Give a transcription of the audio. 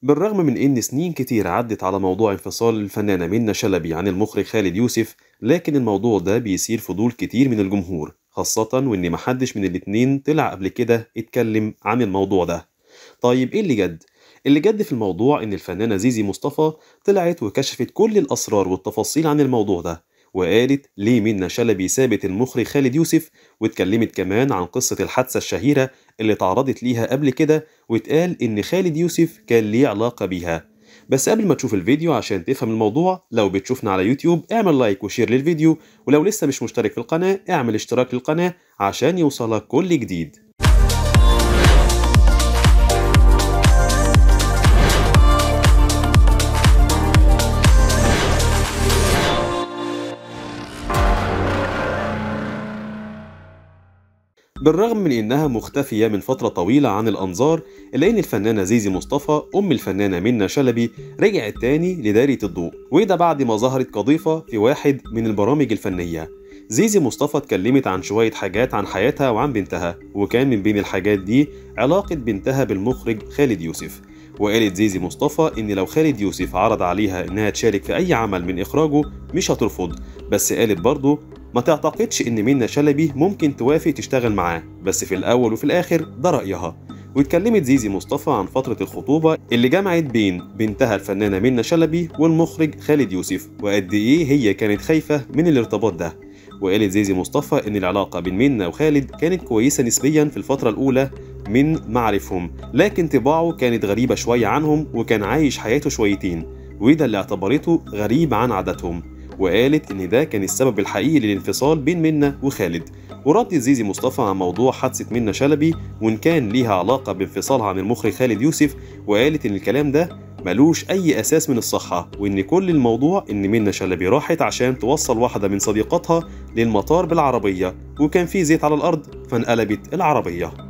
بالرغم من إن سنين كتير عدت على موضوع انفصال الفنانة منة شلبي عن المخرج خالد يوسف لكن الموضوع ده بيثير فضول كتير من الجمهور خاصة وإن محدش من الاتنين طلع قبل كده اتكلم عن الموضوع ده طيب إيه اللي جد؟ اللي جد في الموضوع إن الفنانة زيزي مصطفى طلعت وكشفت كل الأسرار والتفاصيل عن الموضوع ده وقالت ليه منة شلبي سابت المخرج خالد يوسف واتكلمت كمان عن قصة الحادثة الشهيرة اللي تعرضت ليها قبل كده واتقال إن خالد يوسف كان ليه علاقة بيها بس قبل ما تشوف الفيديو عشان تفهم الموضوع لو بتشوفنا على يوتيوب اعمل لايك وشير للفيديو ولو لسه مش مشترك في القناة اعمل اشتراك للقناة عشان يوصلك كل جديد بالرغم من إنها مختفية من فترة طويلة عن الأنظار إلا إن الفنانة زيزي مصطفى أم الفنانة منة شلبي رجعت تاني لدايرة الضوء وده بعد ما ظهرت كضيفة في واحد من البرامج الفنية زيزي مصطفى اتكلمت عن شوية حاجات عن حياتها وعن بنتها وكان من بين الحاجات دي علاقة بنتها بالمخرج خالد يوسف وقالت زيزي مصطفى إن لو خالد يوسف عرض عليها إنها تشارك في أي عمل من إخراجه مش هترفض بس قالت برضه ما تعتقدش إن منة شلبي ممكن توافق تشتغل معاه بس في الأول وفي الآخر ده رأيها واتكلمت زيزي مصطفى عن فترة الخطوبة اللي جمعت بين بنتها الفنانة منة شلبي والمخرج خالد يوسف وقد إيه هي كانت خايفة من الارتباط ده وقالت زيزي مصطفى إن العلاقة بين منة وخالد كانت كويسة نسبيا في الفترة الأولى من معرفهم لكن طباعه كانت غريبة شوية عنهم وكان عايش حياته شويتين وده اللي اعتبرته غريب عن عاداتهم وقالت إن ده كان السبب الحقيقي للانفصال بين منة وخالد وردت زيزي مصطفى عن موضوع حادثة منة شلبي وإن كان ليها علاقة بانفصالها عن المخرج خالد يوسف وقالت إن الكلام ده ملوش أي أساس من الصحة وإن كل الموضوع إن منة شلبي راحت عشان توصل واحدة من صديقاتها للمطار بالعربية وكان في زيت على الأرض فانقلبت العربية